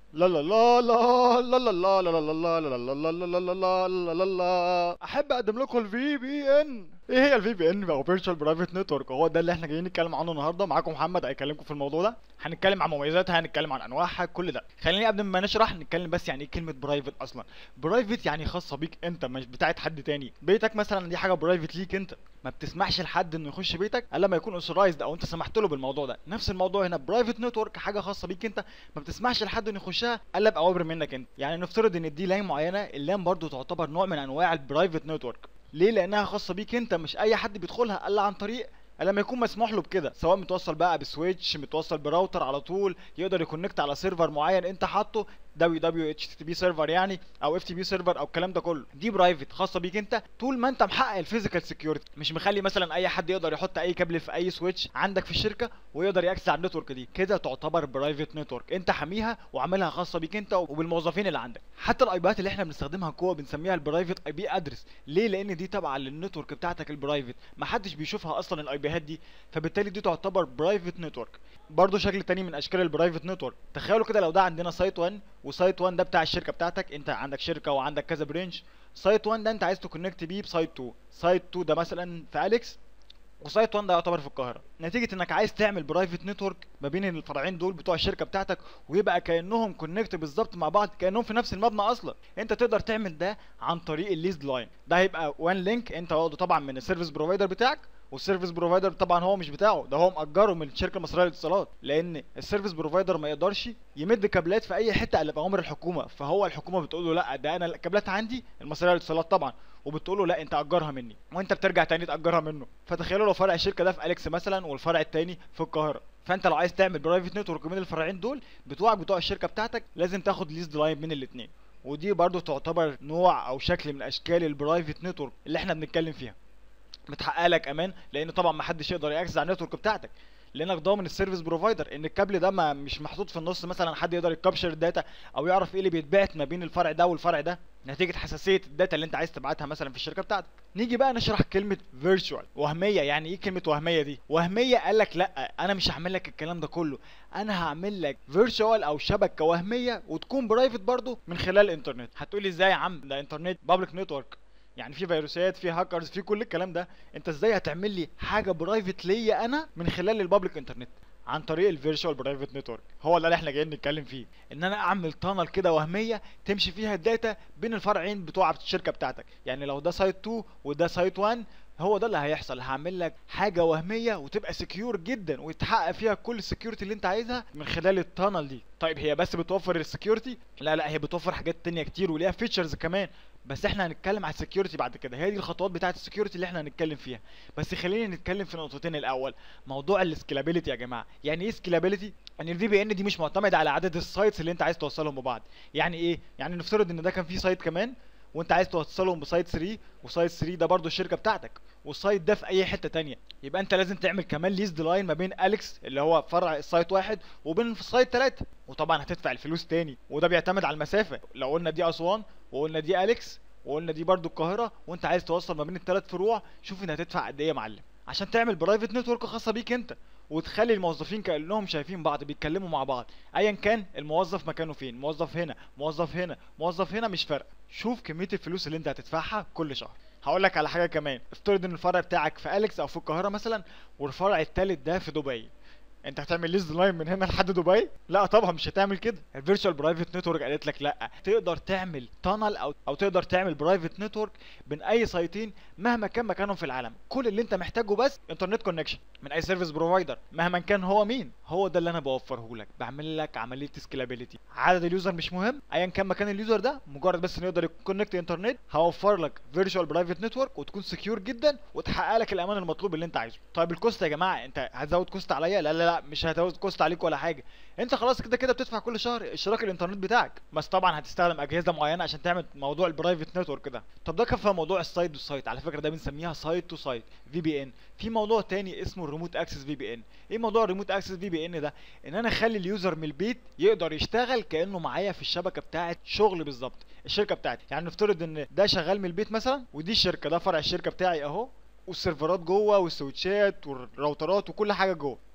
لا لا لا لا لا لا لا لا لا لا لا لا لا لا لا لا لا لا احب اقدم لكم الفي بي ان ايه هي الفي بي ان او فيرتشوال برايفت نتورك هو ده اللي احنا جايين نتكلم عنه النهارده معاكم محمد هيكلمكم في الموضوع ده هنتكلم عن مميزاتها هنتكلم عن انواعها كل ده خليني قبل ما نشرح نتكلم بس يعني ايه كلمه برايفت اصلا برايفت يعني خاصه بيك انت مش بتاعت حد تاني بيتك مثلا دي حاجه برايفت ليك انت ما بتسمحش لحد انه يخش بيتك الا لما يكون اوثرايزد او انت سمحت له بالموضوع ده نفس الموضوع هنا برايفت نتورك حاجه خاصه بيك انت ما بتسمحش لحد انه يخشها الا باوامر منك انت يعني نفترض ان دي لان معينه اللان برضو تعتبر نوع من انواع البرايفت نتورك ليه لانها خاصه بيك انت مش اي حد بيدخلها الا عن طريق لما يكون مسموح له بكده سواء متوصل بقى بسويتش متوصل براوتر على طول يقدر يكونكت على سيرفر معين انت حاطه www.http سيرفر يعني او FTP سيرفر او الكلام ده كله دي برايفت خاصه بيك انت طول ما انت محقق الفيزيكال سكيورتي مش مخلي مثلا اي حد يقدر يحط اي كابل في اي سويتش عندك في الشركه ويقدر ياكسس على النتورك دي كده تعتبر برايفت نتورك انت حاميها وعاملها خاصه بيك انت وبالموظفين اللي عندك حتى الايبات اللي احنا بنستخدمها جوه بنسميها البرايفت اي بي ادرس ليه لان دي تابعه للنتورك بتاعتك البرايفت محدش بيشوفها اصلا الاي بيهات دي فبالتالي دي تعتبر برايفت نتورك برضه شكل تاني من اشكال البرايفت نتورك تخيلوا كده لو ده عندنا سايت 1 وسايت 1 ده بتاع الشركه بتاعتك انت عندك شركه وعندك كذا برينش سايت 1 ده انت عايز تكونكت بيه بسايت 2 سايت 2 ده مثلا في اليكس وسايت 1 ده يعتبر في القاهره نتيجه انك عايز تعمل برايفت نتورك ما بين الفرعين دول بتوع الشركه بتاعتك ويبقى كانهم كونكت بالظبط مع بعض كانهم في نفس المبنى اصلا انت تقدر تعمل ده عن طريق الليزد لاين ده هيبقى وان لينك انت واخده طبعا من السيرفيس بروفايدر بتاعك والسيرفيس بروفايدر طبعا هو مش بتاعه ده هو مأجره من الشركه المصريه للاتصالات لان السيرفيس بروفايدر ما يقدرش يمد كابلات في اي حته الا باوامر الحكومه فهو الحكومه بتقول له لا ده انا الكابلات عندي المصريه للاتصالات طبعا وبتقول له لا انت اجرها مني وانت بترجع تاني تاجرها منه فتخيلوا لو فرع الشركه ده في اليكس مثلا والفرع التاني في القاهره فانت لو عايز تعمل برايفت نتورك بين الفرعين دول بتوعك بتوع الشركه بتاعتك لازم تاخد ليست لاين بين الاثنين ودي برضو تعتبر نوع او شكل من اشكال البرايفت نتورك اللي احنا بنتكلم فيها متحقق لك امان لان طبعا ما حدش يقدر ياكسس على النتورك بتاعتك لانك ضامن السيرفيس بروفايدر ان الكابل ده ما مش محطوط في النص مثلا حد يقدر يكابشر الداتا او يعرف ايه اللي بيتبعت ما بين الفرع ده والفرع ده نتيجه حساسيه الداتا اللي انت عايز تبعتها مثلا في الشركه بتاعتك نيجي بقى نشرح كلمه فيرتشوال وهميه يعني ايه كلمه وهميه دي وهميه قال لك لا انا مش هعمل لك الكلام ده كله انا هعمل لك فيرتشوال او شبكه وهميه وتكون برايفت برضو من خلال الانترنت هتقولي ازاي يا عم ده انترنت بابليك نتورك يعني في فيروسات في هاكرز في كل الكلام ده انت ازاي هتعمل لي حاجه برايفت ليا انا من خلال البابليك انترنت عن طريق الفيرتشوال برايفت نتورك هو ده اللي احنا جايين نتكلم فيه ان انا اعمل تانل كده وهميه تمشي فيها الداتا بين الفرعين بتوع الشركه بتاعتك يعني لو ده سايت 2 وده سايت 1 هو ده اللي هيحصل هعمل لك حاجه وهميه وتبقى سكيور جدا ويتحقق فيها كل السكيورتي اللي انت عايزها من خلال التانل دي طيب هي بس بتوفر السكيورتي لا لا هي بتوفر حاجات تانية كتير وليها فيتشرز كمان بس احنا هنتكلم على السكيورتي بعد كده هي دي الخطوات بتاعه السكيورتي اللي احنا هنتكلم فيها بس خلينا نتكلم في نقطتين الاول موضوع السكيلابيلتي يا جماعه يعني ايه سكيلابيلتي ان الفي بي ان دي مش معتمده على عدد السايتس اللي انت عايز توصلهم ببعض يعني ايه يعني نفترض ان ده كان فيه سايت كمان وانت عايز توصلهم بسايت 3 وسايت 3 ده برضو الشركه بتاعتك والسايت ده في اي حته تانية يبقى انت لازم تعمل كمان ليزد لاين ما بين اليكس اللي هو فرع السايت واحد وبين السايت 3 وطبعا هتدفع الفلوس تاني وده بيعتمد على المسافه لو قلنا دي اسوان وقلنا دي اليكس وقلنا دي برضو القاهره وانت عايز توصل ما بين الثلاث فروع شوف انت هتدفع قد ايه يا معلم عشان تعمل برايفت نتورك خاصه بيك انت وتخلي الموظفين كانهم شايفين بعض بيتكلموا مع بعض ايا كان الموظف مكانه فين موظف هنا موظف هنا موظف هنا مش فارقه شوف كميه الفلوس اللي انت هتدفعها كل شهر هقول لك على حاجه كمان افترض ان الفرع بتاعك في اليكس او في القاهره مثلا والفرع التالت ده في دبي انت هتعمل ليست لاين من هنا لحد دبي لا طبعا مش هتعمل كده الفيرتشوال برايفت نتورك قالت لك لا تقدر تعمل تانل او او تقدر تعمل برايفت نتورك بين اي سايتين مهما كان مكانهم في العالم كل اللي انت محتاجه بس انترنت كونكشن من اي سيرفيس بروفايدر مهما كان هو مين هو ده اللي انا بوفره لك بعمل لك عمليه سكيلابيلتي عدد اليوزر مش مهم ايا كان مكان اليوزر ده مجرد بس انه يقدر يكونكت انترنت هوفر لك فيرتشوال برايفت نتورك وتكون سكيور جدا وتحقق لك الامان المطلوب اللي انت عايزه طيب الكوست يا جماعه انت هتزود كوست عليا لا لا لا مش هتزود كوست عليك ولا حاجه انت خلاص كده كده بتدفع كل شهر اشتراك الانترنت بتاعك بس طبعا هتستخدم اجهزه معينه عشان تعمل موضوع البرايفت نتورك ده طب ده كان في موضوع السايت تو سايت على فكره ده بنسميها سايت تو سايت في بي ان في موضوع تاني اسمه الريموت اكسس في بي ان ايه موضوع الريموت اكسس في بي ان ده ان انا اخلي اليوزر من البيت يقدر يشتغل كانه معايا في الشبكه بتاعه شغل بالظبط الشركه بتاعتي يعني نفترض ان ده شغال من البيت مثلا ودي الشركه ده فرع الشركه بتاعي اهو والسيرفرات جوه والسويتشات والراوترات وكل حاجه جوه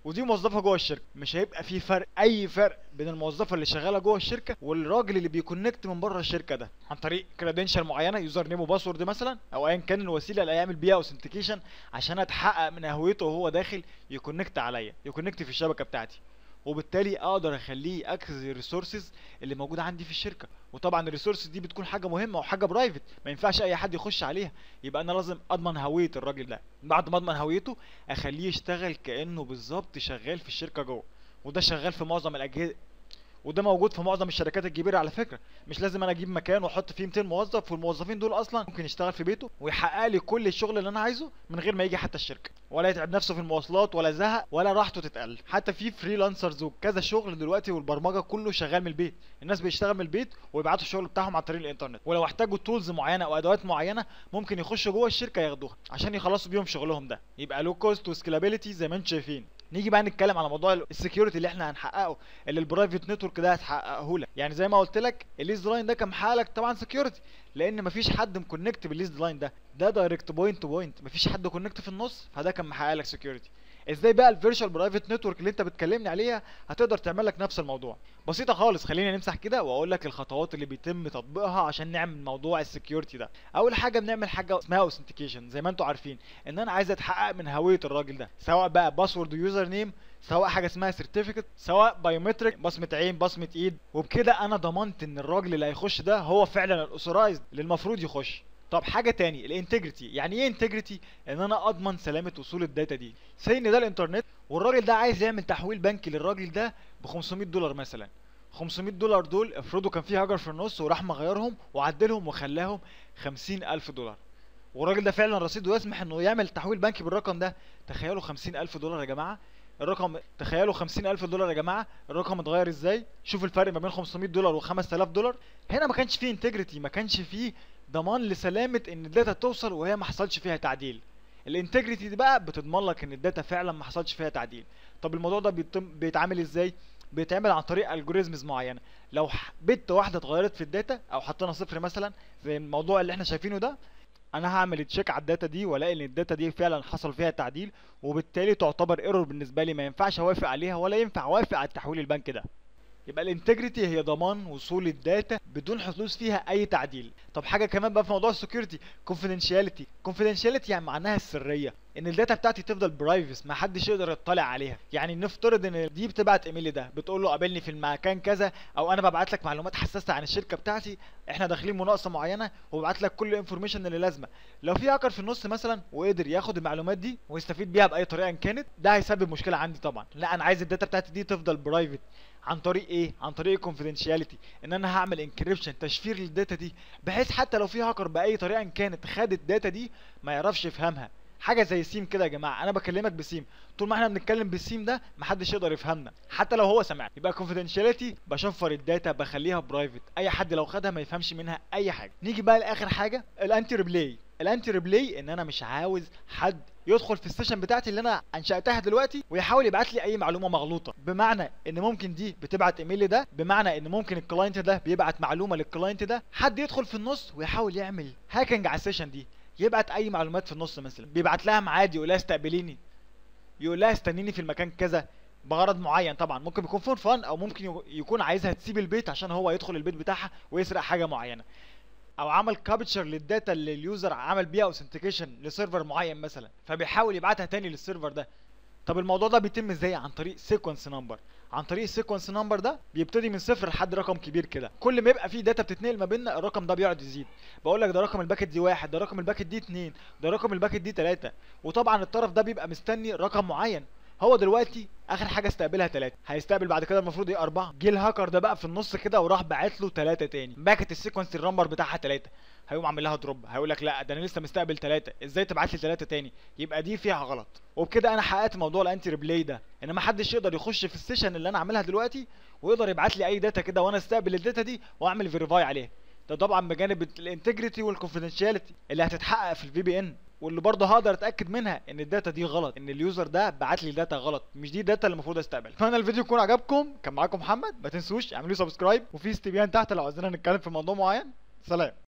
ودي موظفه جوه الشركه مش هيبقى في فرق اي فرق بين الموظفه اللي شغاله جوه الشركه والراجل اللي بيكونكت من بره الشركه ده عن طريق كريدنشال معينه يوزر نيم وباسورد مثلا او ايا كان الوسيله اللي هيعمل بيها اوثنتيكيشن عشان اتحقق من هويته وهو داخل يكونكت عليا يكونكت في الشبكه بتاعتي وبالتالي اقدر اخليه اكسس الريسورسز اللي موجوده عندي في الشركه وطبعا الريسورسز دي بتكون حاجه مهمه وحاجه برايفت ما ينفعش اي حد يخش عليها يبقى انا لازم اضمن هويه الراجل ده بعد ما اضمن هويته اخليه يشتغل كانه بالظبط شغال في الشركه جوه وده شغال في معظم الاجهزه وده موجود في معظم الشركات الكبيره على فكره مش لازم انا اجيب مكان واحط فيه 200 موظف والموظفين دول اصلا ممكن يشتغل في بيته ويحقق لي كل الشغل اللي انا عايزه من غير ما يجي حتى الشركه ولا يتعب نفسه في المواصلات ولا زهق ولا راحته تتقل حتى في فريلانسرز وكذا شغل دلوقتي والبرمجه كله شغال من البيت الناس بيشتغل من البيت ويبعتوا الشغل بتاعهم عن طريق الانترنت ولو احتاجوا تولز معينه او ادوات معينه ممكن يخشوا جوه الشركه ياخدوها عشان يخلصوا بيهم شغلهم ده يبقى لو كوست وسكيلابيلتي زي ما انتم شايفين نيجي بقى نتكلم على موضوع السكيورتي اللي احنا هنحققه اللي البرايفت نتورك ده هتحققه لك يعني زي ما قلت لك الليز لاين ده كان محقق لك طبعا سكيورتي لان مفيش حد مكونكت بالليز لاين ده ده دايركت بوينت تو بوينت مفيش حد كونكت في النص فده كان محقق لك سكيورتي ازاي بقى الفيرتشوال برايفت نتورك اللي انت بتكلمني عليها هتقدر تعمل لك نفس الموضوع بسيطه خالص خلينا نمسح كده واقول لك الخطوات اللي بيتم تطبيقها عشان نعمل موضوع السكيورتي ده اول حاجه بنعمل حاجه اسمها اوثنتيكيشن زي ما انتم عارفين ان انا عايز اتحقق من هويه الراجل ده سواء بقى باسورد ويوزر نيم سواء حاجه اسمها سيرتيفيكت سواء بايومتريك بصمه عين بصمه ايد وبكده انا ضمنت ان الراجل اللي هيخش ده هو فعلا الاوثرايزد اللي المفروض يخش طب حاجه تاني الانتجريتي يعني ايه انتجريتي ان انا اضمن سلامه وصول الداتا دي سي ان ده الانترنت والراجل ده عايز يعمل تحويل بنكي للراجل ده ب 500 دولار مثلا 500 دولار دول افرضوا كان في هاجر في النص وراح مغيرهم وعدلهم وخلاهم 50000 دولار والراجل ده فعلا رصيده يسمح انه يعمل تحويل بنكي بالرقم ده تخيلوا 50000 دولار يا جماعه الرقم تخيلوا 50000 دولار يا جماعه الرقم اتغير ازاي شوف الفرق ما بين 500 دولار و5000 دولار هنا ما كانش فيه انتجريتي ما كانش فيه ضمان لسلامه ان الداتا توصل وهي ما حصلش فيها تعديل الانتجريتي دي بقى بتضمن لك ان الداتا فعلا ما حصلش فيها تعديل طب الموضوع ده بيتم بيتعمل ازاي بيتعمل عن طريق الجوريزمز معينه لو بت واحده اتغيرت في الداتا او حطينا صفر مثلا زي الموضوع اللي احنا شايفينه ده انا هعمل تشيك على الداتا دي والاقي ان الداتا دي فعلا حصل فيها تعديل وبالتالي تعتبر ايرور بالنسبه لي ما ينفعش اوافق عليها ولا ينفع اوافق على التحويل البنك ده يبقى الانتجريتي هي ضمان وصول الداتا بدون حدوث فيها اي تعديل طب حاجه كمان بقى في موضوع السكيورتي كونفيدنشاليتي كونفيدنشاليتي يعني معناها السريه ان الداتا بتاعتي تفضل برايفس ما حدش يقدر يطلع عليها يعني نفترض ان دي بتبعت ايميل ده بتقول له قابلني في المكان كذا او انا ببعت لك معلومات حساسه عن الشركه بتاعتي احنا داخلين مناقصه معينه وببعت لك كل الانفورميشن اللي لازمه لو في هاكر في النص مثلا وقدر ياخد المعلومات دي ويستفيد بيها باي طريقه إن كانت ده هيسبب مشكله عندي طبعا لا انا عايز الداتا بتاعتي دي تفضل برايفت عن طريق ايه عن طريق الكونفيدنشاليتي ان انا هعمل انكريبشن تشفير للداتا دي بحيث حتى لو في هاكر باي طريقه إن كانت خد الداتا دي ما يعرفش يفهمها حاجه زي سيم كده يا جماعه انا بكلمك بسيم طول ما احنا بنتكلم بالسيم ده محدش يقدر يفهمنا حتى لو هو سمعني يبقى كونفيدنشاليتي بشفر الداتا بخليها برايفت اي حد لو خدها ما يفهمش منها اي حاجه نيجي بقى لاخر حاجه الانتي ريبلاي الانتي ريبلاي ان انا مش عاوز حد يدخل في السيشن بتاعتي اللي انا انشاتها دلوقتي ويحاول يبعت لي اي معلومه مغلوطه بمعنى ان ممكن دي بتبعت ايميل ده بمعنى ان ممكن الكلاينت ده بيبعت معلومه للكلاينت ده حد يدخل في النص ويحاول يعمل هاكينج على السيشن دي يبعت اي معلومات في النص مثلا بيبعت لها ميعاد يقول لها استقبليني يقول لها استنيني في المكان كذا بغرض معين طبعا ممكن يكون فور فان او ممكن يكون عايزها تسيب البيت عشان هو يدخل البيت بتاعها ويسرق حاجه معينه او عمل كابتشر للداتا اللي اليوزر عمل بيها اوثنتيكيشن لسيرفر معين مثلا فبيحاول يبعتها تاني للسيرفر ده طب الموضوع ده بيتم ازاي عن طريق سيكونس نمبر عن طريق السيكونس نمبر ده بيبتدي من صفر لحد رقم كبير كده كل ما يبقى فيه داتا بتتنقل ما بيننا الرقم ده بيقعد يزيد بقول لك ده رقم الباكت دي واحد ده رقم الباكت دي اتنين ده رقم الباكت دي تلاتة وطبعا الطرف ده بيبقى مستني رقم معين هو دلوقتي اخر حاجه استقبلها تلاتة هيستقبل بعد كده المفروض ايه اربعة جه الهاكر ده بقى في النص كده وراح باعت له تلاتة تاني باكت السيكونس النمبر بتاعها تلاتة هيقوم عامل لها دروب هيقول لك لا ده انا لسه مستقبل تلاتة ازاي تبعت لي تلاتة تاني يبقى دي فيها غلط وبكده انا حققت موضوع الانتي ريبلاي ده ان ما حدش يقدر يخش في السيشن اللي انا عاملها دلوقتي ويقدر يبعت لي اي داتا كده وانا استقبل الداتا دي واعمل فيريفاي عليها ده طبعا بجانب الانتجريتي والكونفيدنشاليتي اللي هتتحقق في الفي بي ان واللي برضه هقدر اتاكد منها ان الداتا دي غلط ان اليوزر ده بعت لي داتا غلط مش دي الداتا اللي المفروض استقبل اتمنى الفيديو يكون عجبكم كان معاكم محمد ما تنسوش اعملوا سبسكرايب وفي استبيان تحت لو عايزين نتكلم في موضوع معين سلام